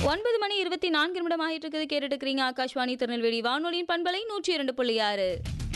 ஒன்பது மணி இருபத்தி நான்கு நிமிடம் ஆகிட்டு இருக்குது கேட்டுட்டு இருக்கிறீங்க ஆகாஷ்வாணி திருநெல்வேலி வானொலியின் பண்பலை நூற்றி இரண்டு புள்ளி ஆறு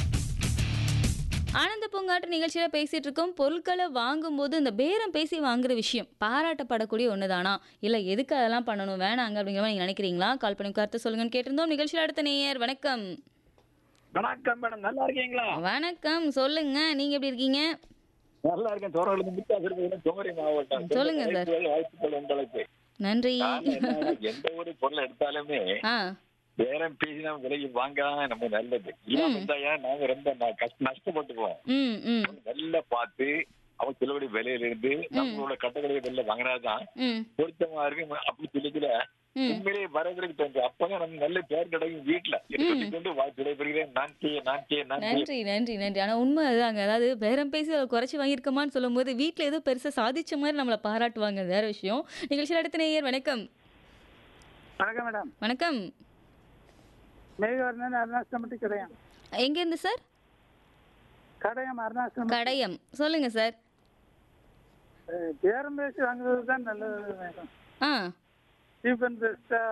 ஆனந்த பூங்காட்டு நிகழ்ச்சியில பேசிட்டு இருக்கோம் பொருட்களை வாங்கும்போது இந்த பேரம் பேசி வாங்குற விஷயம் பாராட்டப்படக்கூடிய ஒண்ணுதானா இல்ல எதுக்கு அதெல்லாம் பண்ணணும் வேணாங்க அப்படிங்கிற மாதிரி நீங்க நினைக்கிறீங்களா கால் பண்ணி கருத்து சொல்லுங்கன்னு கேட்டிருந்தோம் நிகழ்ச்சியில் அடுத்த நேயர் வணக்கம் வணக்கம் மேடம் நல்லா இருக்கீங்களா வணக்கம் சொல்லுங்க நீங்க எப்படி இருக்கீங்க நல்லா இருக்கேன் தோரங்களுக்கு முத்தாசிரியர் குமரி மாவட்டம் சொல்லுங்க சார். வாழ்த்துக்கள், வாழ்த்துக்கள் உங்களுக்கு நன்றி நான் என்ன, எந்த ஒரு பொருள் எடுத்தாலுமே ஆ பேரம் பேசி நம்ம விலைக்கு வாங்கலாம் நம்ம நல்லது இல்லாம இருந்தாயா நாங்க ரொம்ப ந- கஷ்ட நஷ்டப்பட்டுக்குவோம் ம் ம் நல்லா பார்த்து அவன் சிலபடி விலையில இருந்து நம்மளோட கட்டக்கூடிய வெளில வாங்கினாதான் ம் பொருத்தமா இருக்கு அப்படி சொல்லிக்கல ம் உண்மையிலேயே வரவேற்கு தோன்று அப்பதான் நம்ம நல்ல பேர் கிடைக்கும் வீட்டுல எடுத்துட்டு கொண்டு வாழ்த்து விடைபெறுகிறேன் நான் செய்ய நான் செய்ய நான் செய்ய நன்றி நன்றி நன்றி ஆனா உண்மை அதுதாங்க அதாவது பேரம் பேசி அதை குறைச்சி வாங்கியிருக்கோமான்னு சொல்லும்போது வீட்டில் ஏதோ பெருசா சாதிச்ச மாதிரி நம்மளை பாராட்டுவாங்க அது வேற விஷயம் நிகழ்ச்சியில் அடுத்த நேயர் வணக்கம் வணக்கம் மேடம் வணக்கம் மேகவர்ணன் அருணாசிரமட்டி கடையம் எங்கேருந்து சார் கடையம் அருணாசிரமம் கடையம் சொல்லுங்க சார் அஹ், பேரம் பேசி வாங்குறது தான் நல்லது மேடம் ஆ சீப் அண்ட் பெஸ்டா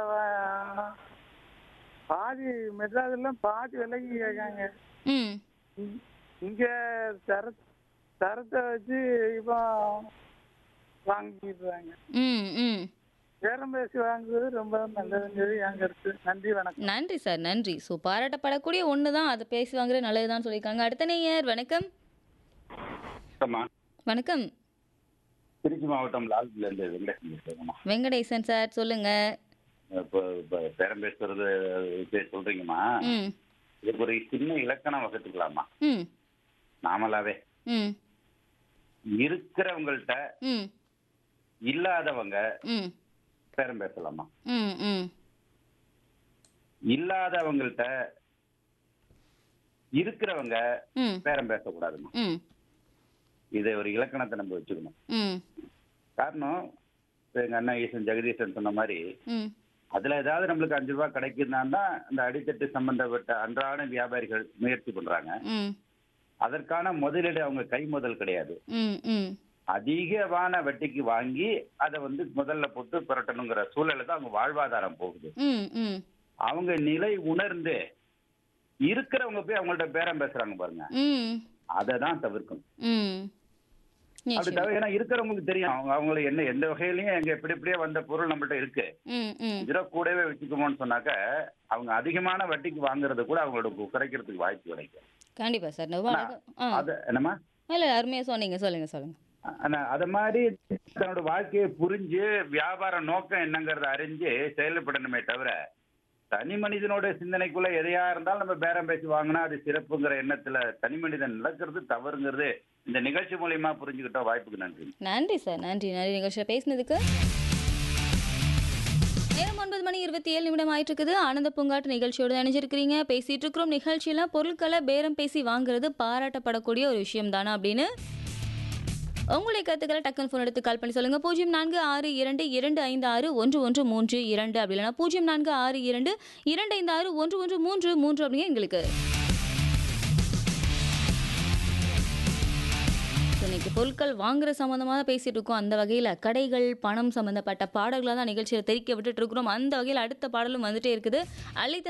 பாதி மெட்ராஸ்லாம் பாதி விலைக்கு கேட்காங்க ம் இங்க- இங்க தர தரத்தை வச்சு இப்போ வாங்கிடுறாங்க ம் ம் பேரம் பேசி வாங்குறது ரொம்ப நல்லதுங்கிறது என் கருத்து நன்றி வணக்கம் நன்றி சார் நன்றி ஸோ பாராட்டப்படக்கூடிய ஒன்று தான் அதை பேசி வாங்குறது நல்லதுதான் சொல்லியிருக்காங்க அடுத்த நேயர் வணக்கம் அம்மா வணக்கம் திருச்சி மாவட்டம் லால்குடில இருந்து வெங்கடேசன் பேசுறேங்கம்மா வெங்கடேசன் சார் சொல்லுங்க இப்போ இப்போ பேரம் பேசுறது இது சொல்றீங்கம்மா ம் இதுக்கு ஒரு சின்ன இலக்கணம் வகுத்துக்கலாமா ம் நாமளாவே ம் இருக்கிறவங்கள்ட்ட ம் இல்லாதவங்க ம் பேரம் பேசலாமா ம் ம் இல்லாதவங்கள்ட்ட இருக்கிறவங்க ம் பேரம் பேசக்கூடாதுமா ம் இது ஒரு இலக்கணத்தை நம்ம வச்சுக்கணும் ம் காரணம் இப்ப எங்க அண்ணன் ஈசன் ஜெகதீசன் சொன்ன மாதிரி ம் அதுல ஏதாவது நம்மளுக்கு அஞ்சு ரூபாய் கிடைக்குதுன்னா தான் இந்த அடித்தட்டு சம்பந்தப்பட்ட அன்றாட வியாபாரிகள் முயற்சி பண்றாங்க ம் அதற்கான முதலீடு அவங்க கை முதல் கிடையாது ம் ம் அதிகமான வட்டிக்கு வாங்கி அதை வந்து முதல்ல போட்டு புரட்டணுங்கிற சூழல்ல தான் அவங்க வாழ்வாதாரம் போகுது ம் ம் அவங்க நிலை உணர்ந்து இருக்கிறவங்க போய் அவங்கள்ட்ட பேரம் பேசுறாங்க பாருங்க ம் அதை தான் தவிர்க்கணும் ம் அப்படி நிச்சயம். தவிர ஏன்னா இருக்கிறவங்களுக்கு தெரியும் அவங்க அவங்கள என்ன எந்த வகையிலயும் எங்க எப்படி இப்படியே வந்த பொருள் நம்மள்ட்ட இருக்கு ம் ம் இதில் கூடவே வச்சுக்குமோன்னு சொன்னாக்க அவங்க அதிகமான வட்டிக்கு வாங்குறது கூட அவங்களோட குறைக்கிறதுக்கு வாய்ப்பு கிடைக்கும் கண்டிப்பா சார் ரொம்ப அழகா- ஆ அது என்னம்மா இல்லை அருமையா சொன்னீங்க சொல்லுங்க சொல்லுங்க ஆனா அத மாதிரி தன்னோட வாழ்க்கையை புரிஞ்சு வியாபார நோக்கம் என்னங்கறத அறிஞ்சு செயல்படணுமே தவிர தனி மனிதனோட சிந்தனைக்குள்ள எதையா இருந்தாலும் நம்ம பேரம் பேசி வாங்கினா அது சிறப்புங்கிற எண்ணத்துல தனி மனிதன் நடக்கிறது தவறுங்கிறது இந்த நிகழ்ச்சி மூலியமா புரிஞ்சுக்கிட்ட வாய்ப்புக்கு நன்றி நன்றி சார் நன்றி நன்றி நிகழ்ச்சியில் பேசினதுக்கு நேரம் ஒன்பது மணி இருபத்தி ஏழு நிமிடம் ஆயிட்டு இருக்குது ஆனந்த பூங்காட்டு நிகழ்ச்சியோடு இணைஞ்சிருக்கிறீங்க பேசிட்டு இருக்கிறோம் நிகழ்ச்சியில பொருட்களை பேரம் பேசி வாங்குறது பாராட்டப்படக்கூடிய ஒரு விஷயம் தானா அப்படின்னு உங்களுடைய கருத்துக்களை டக்குன்னு ஃபோன் எடுத்து கால் பண்ணி சொல்லுங்க பூஜ்ஜியம் நான்கு ஆறு இரண்டு இரண்டு ஐந்து ஆறு ஒன்று ஒன்று மூன்று இரண்டு அப்படி இல்லைனா பூஜ்ஜியம் நான்கு ஆறு இரண்டு இரண்டு ஐந்து ஆறு ஒன்று ஒன்று மூன்று மூன்று அப்படிங்க எங்களுக்கு இன்னைக்கு பொருட்கள் வாங்குற சம்மந்தமாக தான் பேசிட்டு இருக்கோம் அந்த வகையில் கடைகள் பணம் சம்மந்தப்பட்ட பாடல்களாக தான் நிகழ்ச்சியில் தெரிக்க விட்டுட்டு இருக்கிறோம் அந்த வகையில் அடுத்த பாடலும் வந்துட்டே இருக்குது அழைத்த